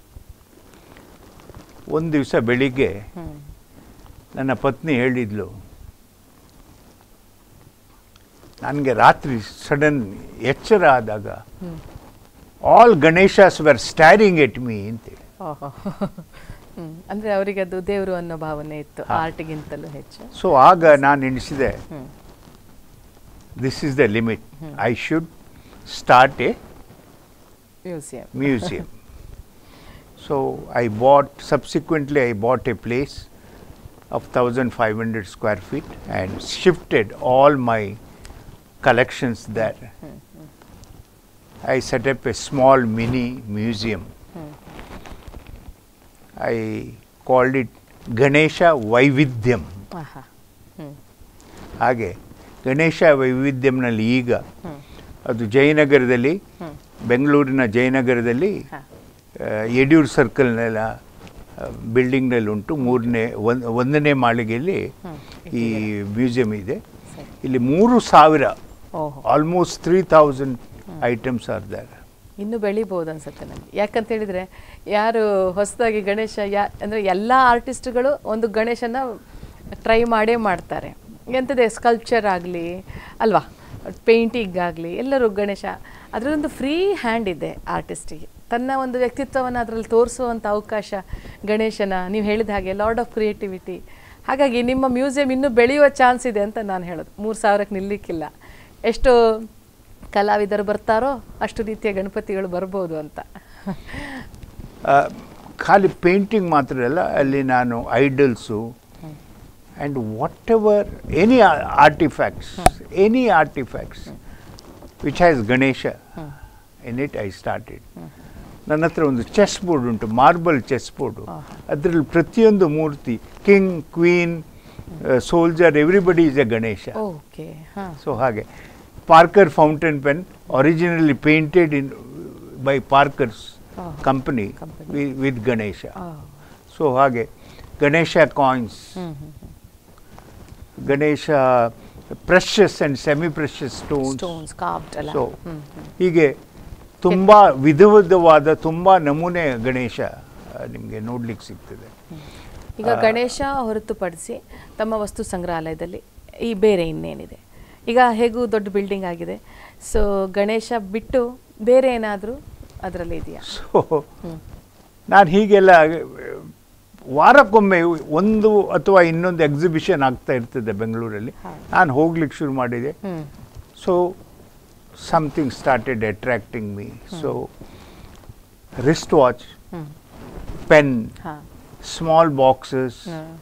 ಒಂದು ದಿವಸ ಬೆಳಿಗ್ಗೆ ಹ್ಞೂ ನನ್ನ ಪತ್ನಿ ಹೇಳಿದ್ಲು ನನಗೆ ರಾತ್ರಿ ಸಡನ್ ಎಚ್ಚರ ಆದಾಗ ಹ್ಞೂ all Ganeshas were staring at me ಅಂತೇಳಿ ಓಹೋ ಹ್ಞೂ ಅಂದರೆ ಅವರಿಗೆ ಅದು ದೇವರು ಅನ್ನೋ ಭಾವನೆ ಇತ್ತು ಹಾ. ಆರ್ಟ್ಗಿಂತಲೂ ಹೆಚ್ಚು ಸೊ ಆಗ ನಾನು ಎಣಿಸಿದೆ ಹ್ಞೂ this is the limit I should start a museum museum. so I bought, subsequently I bought a place of 1500 square feet and shifted all my collections there. I set up a small mini museum. I called it Ganesha Vaividyam. ಹಾಂ ಹಾಂ ಹ್ಞೂ ಹಾಗೆ ಗಣೇಶ ವೈವಿಧ್ಯಂನಲ್ಲಿ ಈಗ ಹ್ಞೂ ಅದು ಜಯನಗರದಲ್ಲಿ ಹ್ಞೂ ಬೆಂಗಳೂರಿನ ಜಯನಗರದಲ್ಲಿ ಹಾಂ ಆ, ಯಡಿಯೂರು ಸರ್ಕಲ್ನೆಲ್ಲ ಬಿಲ್ಡಿಂಗ್ನಲ್ಲಿ ಉಂಟು ಮೂರನೇ ಒಂದ್ ಒಂದನೇ ಮಾಳಿಗೆಯಲ್ಲಿ ಹ್ಞೂ ಈ ಮ್ಯೂಸಿಯಂ ಇದೆ ಸರಿ ಇಲ್ಲಿ ಮೂರು ಸಾವಿರ ಓಹೋ almost three thousand items are there ಇನ್ನು ಬೆಳಿಬೋದು ಅನ್ಸುತ್ತೆ ನನಗೆ ಯಾಕಂತ ಹೇಳಿದ್ರೆ ಯಾರು ಹೊಸದಾಗಿ ಗಣೇಶ ಯಾ ಅಂದರೆ ಎಲ್ಲ ಆರ್ಟಿಸ್ಟ್ಗಳು ಒಂದು ಗಣೇಶನ ಟ್ರೈ ಮಾಡೇ ಮಾಡ್ತಾರೆ ಎಂಥದೇ ಸ್ಕಲ್ಪ್ಚರ್ ಆಗಲಿ ಅಲ್ವಾ ಪೇಂಟಿಂಗ್ ಆಗಲಿ ಎಲ್ಲರೂ ಗಣೇಶ ಅದರಲ್ಲೊಂದು ಫ್ರೀ ಹ್ಯಾಂಡ್ ಇದೆ ಆರ್ಟಿಸ್ಟಿಗೆ ತನ್ನ ಒಂದು ವ್ಯಕ್ತಿತ್ವವನ್ನು ಅದರಲ್ಲಿ ತೋರಿಸುವಂಥ ಅವಕಾಶ ಗಣೇಶನ ನೀವು ಹೇಳಿದ ಹಾಗೆ ಲಾರ್ಡ್ ಆಫ್ ಕ್ರಿಯೇಟಿವಿಟಿ ಹಾಗಾಗಿ ನಿಮ್ಮ ಮ್ಯೂಸಿಯಂ ಇನ್ನೂ ಬೆಳೆಯುವ ಚಾನ್ಸ್ ಇದೆ ಅಂತ ನಾನು ಹೇಳೋದು ಮೂರು ಸಾವಿರಕ್ಕೆ ನಿಲ್ಲಕ್ಕಿಲ್ಲ ಎಷ್ಟು ಕಲಾವಿದರು ಬರ್ತಾರೋ ಅಷ್ಟು ರೀತಿಯ ಗಣಪತಿಗಳು ಬರ್ಬೋದು ಅಂತ ಆ, ಖಾಲಿ ಪೇಂಟಿಂಗ್ ಮಾತ್ರ ಅಲ್ಲ ಅಲ್ಲಿ ನಾನು idols and whatever any artifacts any artifacts which has Ganesha in it I started ನನ್ನ ಹತ್ರ ಒಂದು ಚೆಸ್ ಬೋರ್ಡ್ ಉಂಟು ಮಾರ್ಬಲ್ ಚೆಸ್ ಬೋರ್ಡು ಅದರಲ್ಲಿ ಪ್ರತಿಯೊಂದು ಮೂರ್ತಿ king queen soldier everybody is a Ganesha okay ಹಾಂ ಸೊ ಹಾಗೆ Parker fountain pen originally painted in by Parker's Oh. Company Company. With Ganesha so ಹಾಗೆ ಗಣೇಶ ಕಾಯಿನ್ಸ್ ಹ್ಞೂ ಹ್ಞೂ Ganesha precious and semi precious stones stones carved ಅಲ್ಲ so ಹ್ಮ್, ಹ್ಮ್. ಹೀಗೆ ತುಂಬ ವಿಧ ವಿಧವಾದ ತುಂಬ ನಮೂನೆ ಗಣೇಶ ನಿಮಗೆ ನೋಡ್ಲಿಕ್ಕೆ ಸಿಗ್ತದೆ ಈಗ ಗಣೇಶ ಹೊರತುಪಡಿಸಿ ತಮ್ಮ ವಸ್ತು ಸಂಗ್ರಹಾಲಯದಲ್ಲಿ ಈ ಬೇರೆ ಇನ್ನೇನಿದೆ ಈಗ ಹೇಗೂ ದೊಡ್ಡ ಬಿಲ್ಡಿಂಗ್ ಆಗಿದೆ ಸೊ ಗಣೇಶ ಬಿಟ್ಟು ಬೇರೆ ಏನಾದರೂ ಅದರಲ್ಲಿ ಇದೆಯಾ ಸೊ ನಾನು ಹೀಗೆಲ್ಲ ವಾರಕ್ಕೊಮ್ಮೆ ಒಂದು ಅಥವಾ ಇನ್ನೊಂದು ಎಕ್ಸಿಬಿಷನ್ ಆಗ್ತಾ ಇರ್ತದೆ ಬೆಂಗಳೂರಲ್ಲಿ ಹೌದು. ನಾನು ಹೋಗ್ಲಿಕ್ಕೆ ಶುರು ಮಾಡಿದೆ ಹ್ಮ್ so something started attracting me so wrist watch ಹ್ಮ್ ಪೆನ್ ಹಾ ಸ್ಮಾಲ್ ಬಾಕ್ಸಸ್ ಹ್ಮ್.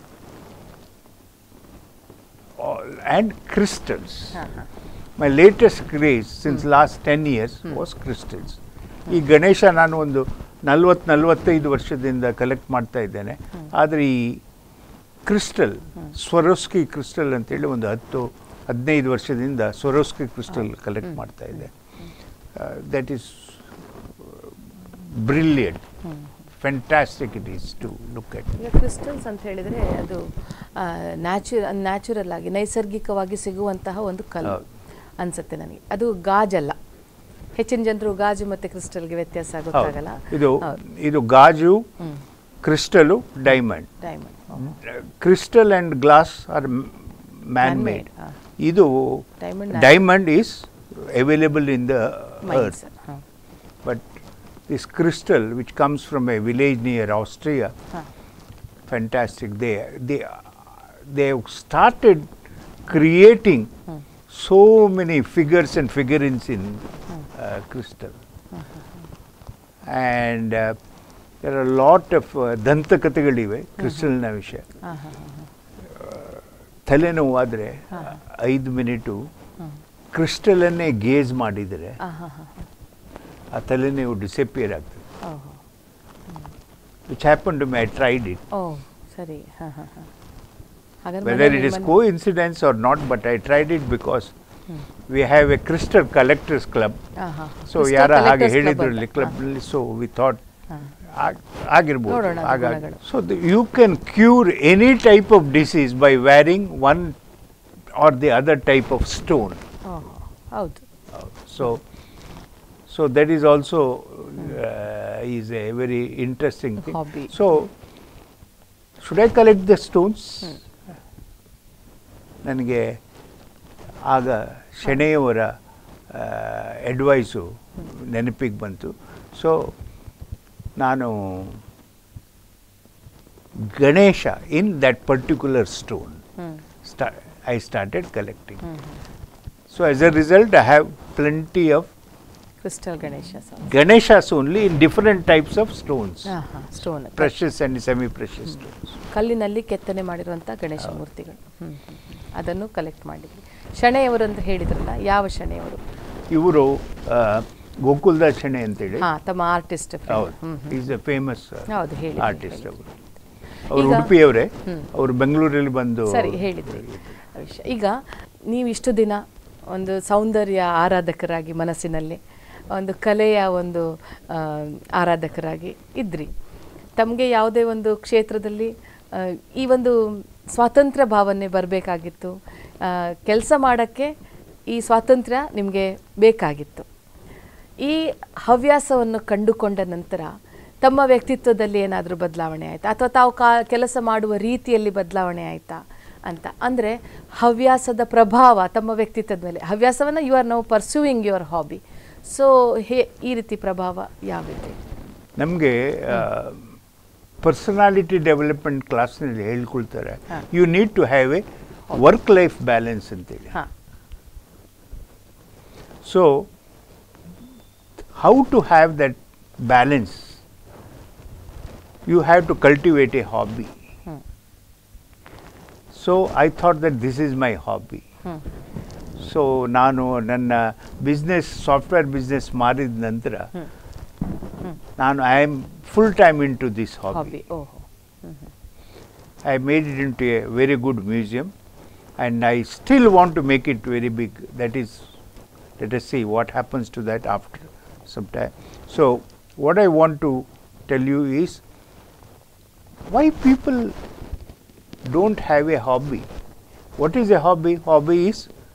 ಆ್ಯಂಡ್ ಕ್ರಿಸ್ಟಲ್ಸ್ ಹಾ ಹಾ my latest craze since last ten years was crystals ಈ ಗಣೇಶ ನಾನು ಒಂದು ನಲ್ವತ್ತು ನಲ್ವತ್ತೈದು ವರ್ಷದಿಂದ ಕಲೆಕ್ಟ್ ಮಾಡ್ತಾ ಇದ್ದೇನೆ ಆದರೆ ಈ ಕ್ರಿಸ್ಟಲ್ ಸ್ವರೋಸ್ಕಿ ಕ್ರಿಸ್ಟಲ್ ಅಂತೇಳಿ ಒಂದು ಹತ್ತು ಹದಿನೈದು ವರ್ಷದಿಂದ ಸ್ವರೋಸ್ಕಿ ಕ್ರಿಸ್ಟಲ್ ಕಲೆಕ್ಟ್ ಮಾಡ್ತಾ ಇದ್ದೆ that is brilliant fantastic it is to look at ಈಗ ಕ್ರಿಸ್ಟಲ್ಸ್ ಅಂತ ಹೇಳಿದರೆ ಅದು ನ್ಯಾಚುರ ನ್ಯಾಚುರಲ್ ಆಗಿ ನೈಸರ್ಗಿಕವಾಗಿ ಸಿಗುವಂತಹ ಒಂದು ಕಲ್ಲು ಹೌದು. ಅನ್ಸುತ್ತೆ ನನಗೆ ಅದು ಗಾಜಲ್ಲ ಹೆಚ್ಚಿನ ಜನರು ಗಾಜು ಮತ್ತು ಕ್ರಿಸ್ಟಲ್ಗೆ ವ್ಯತ್ಯಾಸ ಗೊತ್ತಾಗಲ್ಲ ಇದು ಹೌದು. ಇದು ಗಾಜು ಹ್ಮ್ crystal diamond diamond crystal and glass are man made Man-made, ah. ಇದು Diamond diamond is available in the mines earth but this crystal which comes from a village near Austria fantastic. They they they have started creating so many figures and figurines in uh, crystal, and uh, there are a lot of uh, ದಂತಕಥೆಗಳಿವೆ ಕ್ರಿಸ್ಟಲ್ನ ವಿಷಯ ತಲೆನೋವಾದರೆ ಐದು minute ಕ್ರಿಸ್ಟಲನ್ನೇ gauge ಮಾಡಿದರೆ ಆ ತಲೆನೋವು disappear ಆಗ್ತದೆ ಓಹೋ which happen to my I tried it ಓ ಸರಿ ಹಾಂ ಹಾಂ ಹಾಂ ಹಾಗಾದ್ರೆ whether it ಮನೆಯಲ್ಲಿ is ಮನೆ- coincidence or not, but I tried it because we have a crystal collectors club. ಆ, ಹಾ. ಸೊ Crystal ಯಾರ ಹಾಗೆ Collectors Club ಹೇಳಿದ್ರು ಅಂತ. ಕ್ಲಬ್ ಹಾ. ಸೊ ವಿ ಥಾಟ್ ಹಾ. ಆಗಿರ್ಬೋದು ನೋಡೋಣ ಅದು ಹಾಗಾಗಿ ಗುಣಗಳು. So you can cure any type of disease by varying one or the other type of stone ಓಹೋ ಹೌದು so so that is also is a very interesting thing Hobby. So should I collect the stones ನನಗೆ ಆಗ ಶೆಣೆಯವರ advice ನೆನಪಿಗೆ ಬಂತು so ನಾನು Ganesha in that particular stone ಹ್ಮ್ ಸ್ಟಾ I started collecting so as a result I have plenty of crystal Ganesha ಸಹ ಗಣೇಶಸ್ only in different types of stones ಹಾಂ ಹಾಂ stone precious and semi precious stones ಕಲ್ಲಿನಲ್ಲಿ ಕೆತ್ತನೆ ಮಾಡಿರುವಂಥ ಗಣೇಶ ಮೂರ್ತಿಗಳು ಹ್ಮ್ ಹ್ಮ್. ಅದನ್ನು ಕಲೆಕ್ಟ್ ಮಾಡಿದ್ವಿ ಶಣೆಯವರು ಅಂತ ಹೇಳಿದ್ರಲ್ಲ ಯಾವ ಶಣೆಯವರು ಇವರು ಗೋಕುಲ್ದಾಸ್ ಶೆಣೆ ಅಂತೇಳಿ ಹಾ ತಮ್ಮ ಆರ್ಟಿಸ್ಟ್ ಹೌದು ಈಸ್ ಎ ಫೇಮಸ್ ಹೌದು, ಹೇಳಿದ್ರಿ, ಆರ್ಟಿಸ್ಟ್ ಹೇಳಿದ್ರಿ. ಅವರು ಅವರು ಈಗ- ಉಡುಪಿಯವರೇ ಹ್ಮ್. ಅವರು ಬೆಂಗಳೂರಲ್ಲಿ ಬಂದು ಸರಿ ಹೇಳಿದ್ರಿ ಆ ವಿಷಯ ಈಗ ನೀವು ಇಷ್ಟು ದಿನ ಒಂದು ಸೌಂದರ್ಯ ಆರಾಧಕರಾಗಿ ಮನಸ್ಸಿನಲ್ಲಿ ಒಂದು ಕಲೆಯ ಒಂದು ಆ, ಆರಾಧಕರಾಗಿ ಇದ್ರಿ ತಮಗೆ ಯಾವುದೇ ಒಂದು ಕ್ಷೇತ್ರದಲ್ಲಿ ಆ, ಈ ಒಂದು ಸ್ವಾತಂತ್ರ್ಯ ಭಾವನೆ ಬರಬೇಕಾಗಿತ್ತು ಕೆಲಸ ಮಾಡೋಕ್ಕೆ ಈ ಸ್ವಾತಂತ್ರ್ಯ ನಿಮಗೆ ಬೇಕಾಗಿತ್ತು ಈ ಹವ್ಯಾಸವನ್ನು ಕಂಡುಕೊಂಡ ನಂತರ ತಮ್ಮ ವ್ಯಕ್ತಿತ್ವದಲ್ಲಿ ಏನಾದರೂ ಬದಲಾವಣೆ ಆಯಿತಾ ಅಥವಾ ತಾವು ಕಾ ಕೆಲಸ ಮಾಡುವ ರೀತಿಯಲ್ಲಿ ಬದಲಾವಣೆ ಆಯಿತಾ ಅಂತ ಅಂದರೆ ಹವ್ಯಾಸದ ಪ್ರಭಾವ ತಮ್ಮ ವ್ಯಕ್ತಿತ್ವದ ಮೇಲೆ ಹವ್ಯಾಸವನ್ನು you are now pursuing your hobby so ಹೇ ಈ ರೀತಿ ಪ್ರಭಾವ ಯಾವಿದೆ ನಮಗೆ ಪರ್ಸನಾಲಿಟಿ ಡೆವಲಪ್ಮೆಂಟ್ ಕ್ಲಾಸ್ನಲ್ಲಿ ಹೇಳ್ಕೊಳ್ತಾರೆ ಹಾ. You need to have a work life balance ಅಂತೇಳಿ ಹಾಂ so how to have that balance you have to cultivate a hobby Hmm. so i thought that this is my hobby ಹ್ಮ್ so ನಾನು ನನ್ನ business software business ಮಾರಿದ ನಂತರ ನಾನು I am full time into this hobby hobby ಓಹೋ I made it into a very good museum and I still want to make it very big. That is, let us see what happens to that after some time. So, what I want to tell you is why people don't have a hobby. What is a hobby? Hobby is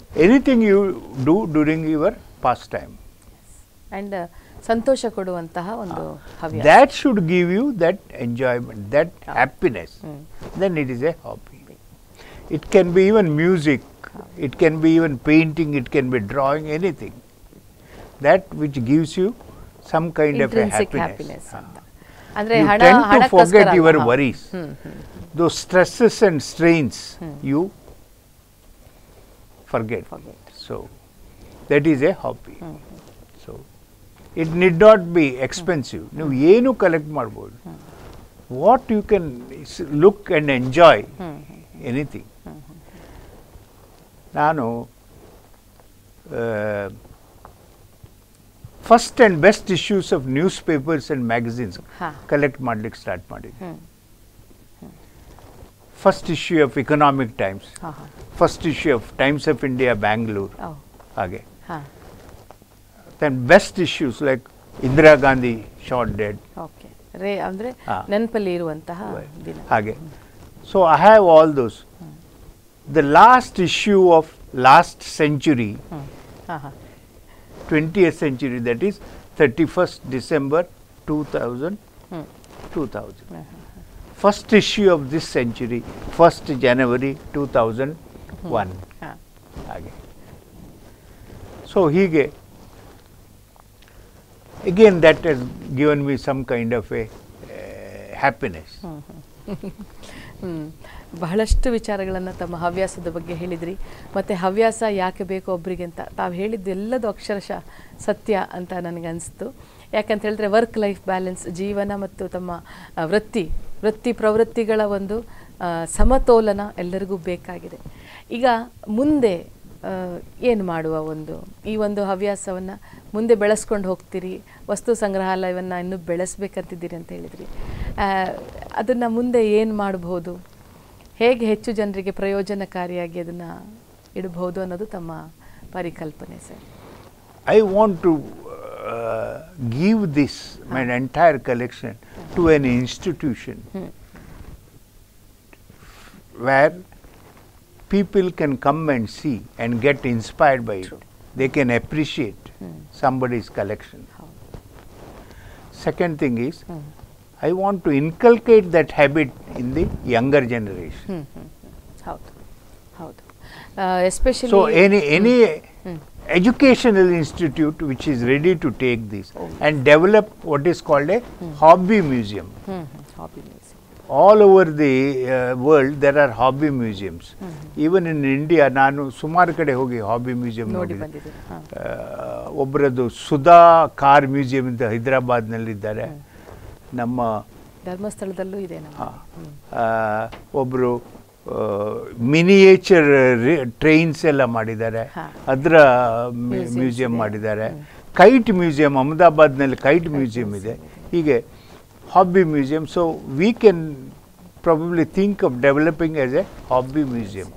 anything you do during your pastime and ಸಂತೋಷ ಕೊಡುವಂತಹ ಒಂದು ಹವ್ಯಾಸ that should give you that enjoyment, that happiness. Then it is a hobby. It can be even music, it can be even painting, it can be drawing, anything. That which gives you some kind of a intrinsic happiness. Happiness Ah. ಅಂತ ಅಂದ್ರೆ you ಹಣ tend to ಹಣಕ್ಕೋಸ್ಕರ forget ಅಲ್ಲ. your ಹಾ. worries. Hmm, hmm. Those stresses and strains you forget. Forget. So that is a hobby. So it need not be expensive. ನೀವು ಏನು collect ಮಾಡ್ಬೋದು what you can look and enjoy anything ನಾನು first and best issues of newspapers and magazines ಹಾ. Collect ಮಾಡ್ಲಿಕ್ಕೆ start ಮಾಡಿದ್ದೆ ಹ್ಮ್. First issue of Economic Times ಹಾ, ಹಾ. First issue of Times of India Bangalore ಓ, ಹಾಗೆ ಹಾ. Then best issues like Indira Gandhi shot dead okay ರೇ ಅಂದ್ರೆ ಹಾ. ನೆನಪಲ್ಲಿ ಇರುವಂತಹ ದಿನ ಹಾಗೆ so I have all those the last issue of last century ಹ್ಮ್. ಹಾ, ಹಾ. Twentieth century that is thirty first December two thousand ಹ್ಮ್. Two thousand first issue of this century first January two thousand one ಹಾ. ಹಾಗೆ so ಹೀಗೆ again that has given me some kind of a happiness ಹ್ಮ್. ಬಹಳಷ್ಟು ವಿಚಾರಗಳನ್ನು ತಮ್ಮ ಹವ್ಯಾಸದ ಬಗ್ಗೆ ಹೇಳಿದ್ರಿ ಮತ್ತು ಹವ್ಯಾಸ ಯಾಕೆ ಬೇಕು ಒಬ್ಬರಿಗೆ ಅಂತ ತಾವು ಹೇಳಿದ್ದೆಲ್ಲದು ಅಕ್ಷರಶಃ ಸತ್ಯ ಅಂತ ನನಗನ್ನಿಸ್ತು ಯಾಕಂತ ಹೇಳಿದ್ರೆ ವರ್ಕ್ ಲೈಫ್ ಬ್ಯಾಲೆನ್ಸ್ ಜೀವನ ಮತ್ತು ತಮ್ಮ ಆ, ವೃತ್ತಿ ವೃತ್ತಿ ಪ್ರವೃತ್ತಿಗಳ ಒಂದು ಆ, ಸಮತೋಲನ ಎಲ್ಲರಿಗೂ ಬೇಕಾಗಿದೆ ಈಗ ಮುಂದೆ ಏನು ಮಾಡುವ ಒಂದು ಈ ಒಂದು ಹವ್ಯಾಸವನ್ನು ಮುಂದೆ ಬೆಳೆಸ್ಕೊಂಡು ಹೋಗ್ತೀರಿ ವಸ್ತು ಸಂಗ್ರಹಾಲಯವನ್ನು ಇನ್ನೂ ಬೆಳೆಸ್ಬೇಕಂತಿದ್ದೀರಿ ಅಂತ ಹೇಳಿದ್ರಿ ಅದನ್ನು ಮುಂದೆ ಏನು ಮಾಡಬಹುದು ಹೇಗೆ ಹೆಚ್ಚು ಜನರಿಗೆ ಪ್ರಯೋಜನಕಾರಿಯಾಗಿ ಅದನ್ನು ಇಡಬಹುದು ಅನ್ನೋದು ತಮ್ಮ ಪರಿಕಲ್ಪನೆ sir I want to uh, give this, my entire collection, to an institution where people can come and see and get inspired by it. They can appreciate somebody's collection. Second thing is, I want to inculcate that habit in the younger generation. ಹ್ಞೂ ಹ್ಞೂ ಹೌದು ಹೌದು especially So any any educational institute which is ready to take this and develop what is called a hobby museum. ಹ್ಞೂ ಹ್ಞೂ hobby music All over the uh, world there are hobby museums. Even in India ನಾನು ಸುಮಾರು ಕಡೆ ಹೋಗಿ hobby museum ನೋಡಿ ನೋಡಿದೆ ಬಂದಿದ್ದೀರಿ ಹಾಂ ಆ, ಒಬ್ಬರದ್ದು ಸುಧಾ ಕಾರ್ ಮ್ಯೂಸಿಯಂ ಅಂತ ಹೈದರಾಬಾದ್ನಲ್ಲಿದ್ದಾರೆ ನಮ್ಮ ಧರ್ಮಸ್ಥಳದಲ್ಲೂ ಇದೆ ನಮ್ಮ ಒಬ್ಬರು ಮಿನಿಯೇಚರ್ ಟ್ರೈನ್ಸ್ ಎಲ್ಲ ಮಾಡಿದ್ದಾರೆ ಹಾ. ಅದರ Museums ಮ್ಯೂಸಿಯಂ ಇದೆ. ಮಾಡಿದ್ದಾರೆ ಕೈಟ್ ಮ್ಯೂಸಿಯಂ ಅಹಮದಾಬಾದ್ನಲ್ಲಿ ಕೈಟ್ ಮ್ಯೂಸಿಯಂ ಇದೆ ಹೀಗೆ hobby museum so we can probably think of developing as a hobby museum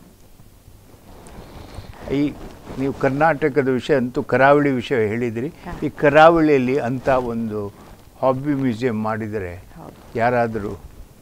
ಈ ನೀವು ಕರ್ನಾಟಕದ ವಿಷಯ ಅಂತೂ ಕರಾವಳಿ ವಿಷಯ ಹೇಳಿದಿರಿ ಹಾ. ಈ ಕರಾವಳಿಯಲ್ಲಿ ಅಂತ ಒಂದು ಹಾಬಿ ಮ್ಯೂಸಿಯಂ ಮಾಡಿದರೆ ಹೌದು ಯಾರಾದರೂ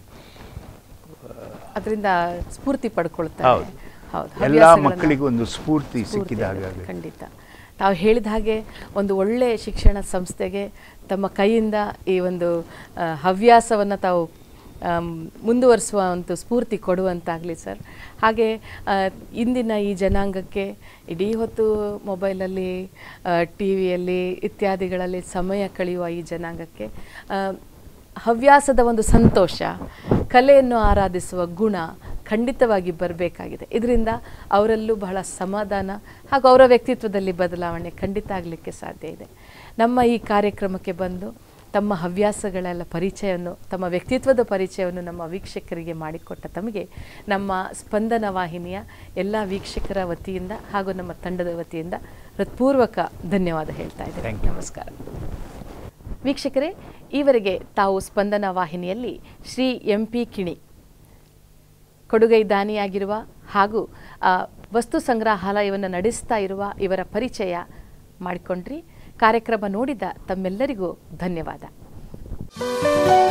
ಅದರಿಂದ ಸ್ಫೂರ್ತಿ ಪಡ್ಕೊಳ್ತಾರೆ ಹೌದು. ಹೌದು ಎಲ್ಲ ಹವ್ಯಾಸಗಳನ್ನ- ಮಕ್ಕಳಿಗೂ ಒಂದು ಸ್ಫೂರ್ತಿ ಸ್ಫೂರ್ತಿ ಸಿಕ್ಕಿದ ಹಾಗೆ ಆಗುತ್ತೆ, ಆಗುತ್ತೆ. ಖಂಡಿತ ತಾವು ಹೇಳಿದ ಹಾಗೆ ಒಂದು ಒಳ್ಳೆಯ ಶಿಕ್ಷಣ ಸಂಸ್ಥೆಗೆ ತಮ್ಮ ಕೈಯಿಂದ ಈ ಒಂದು ಆ, ಹವ್ಯಾಸವನ್ನು ತಾವು ಆಮ್, ಮುಂದುವರಿಸುವ ಒಂದು ಸ್ಫೂರ್ತಿ ಕೊಡುವಂತಾಗಲಿ ಸರ್ ಹಾಗೆ ಆ, ಇಂದಿನ ಈ ಜನಾಂಗಕ್ಕೆ ಇಡೀ ಹೊತ್ತು ಮೊಬೈಲಲ್ಲಿ ಟಿ ವಿಯಲ್ಲಿ ಇತ್ಯಾದಿಗಳಲ್ಲಿ ಸಮಯ ಕಳೆಯುವ ಈ ಜನಾಂಗಕ್ಕೆ ಆ, ಹವ್ಯಾಸದ ಒಂದು ಸಂತೋಷ ಕಲೆಯನ್ನು ಆರಾಧಿಸುವ ಗುಣ ಖಂಡಿತವಾಗಿ ಬರಬೇಕಾಗಿದೆ ಇದರಿಂದ ಅವರಲ್ಲೂ ಬಹಳ ಸಮಾಧಾನ ಹಾಗೂ ಅವರ ವ್ಯಕ್ತಿತ್ವದಲ್ಲಿ ಬದಲಾವಣೆ ಖಂಡಿತ ಆಗಲಿಕ್ಕೆ ಸಾಧ್ಯ ಇದೆ ನಮ್ಮ ಈ ಕಾರ್ಯಕ್ರಮಕ್ಕೆ ಬಂದು ತಮ್ಮ ಹವ್ಯಾಸಗಳೆಲ್ಲ ಪರಿಚಯವನ್ನು ತಮ್ಮ ವ್ಯಕ್ತಿತ್ವದ ಪರಿಚಯವನ್ನು ನಮ್ಮ ವೀಕ್ಷಕರಿಗೆ ಮಾಡಿಕೊಟ್ಟ ತಮಗೆ ನಮ್ಮ ಸ್ಪಂದನ ವಾಹಿನಿಯ ಎಲ್ಲ ವೀಕ್ಷಕರ ವತಿಯಿಂದ ಹಾಗೂ ನಮ್ಮ ತಂಡದ ವತಿಯಿಂದ ಹೃತ್ಪೂರ್ವಕ ಧನ್ಯವಾದ ಹೇಳ್ತಾ ಇದ್ದೇನೆ Thank you. ನಮಸ್ಕಾರ ವೀಕ್ಷಕರೇ ಈವರೆಗೆ ತಾವು ಸ್ಪಂದನ ವಾಹಿನಿಯಲ್ಲಿ ಶ್ರೀ ಎಂ ಪಿ ಕಿಣಿ ಕೊಡುಗೈ ದಾನಿಯಾಗಿರುವ ಹಾಗೂ ಆ, ವಸ್ತು ಸಂಗ್ರಹಾಲಯವನ್ನು ನಡೆಸ್ತಾ ಇರುವ ಇವರ ಪರಿಚಯ ಮಾಡಿಕೊಂಡ್ರಿ ಕಾರ್ಯಕ್ರಮ ನೋಡಿದ ತಮ್ಮೆಲ್ಲರಿಗೂ ಧನ್ಯವಾದ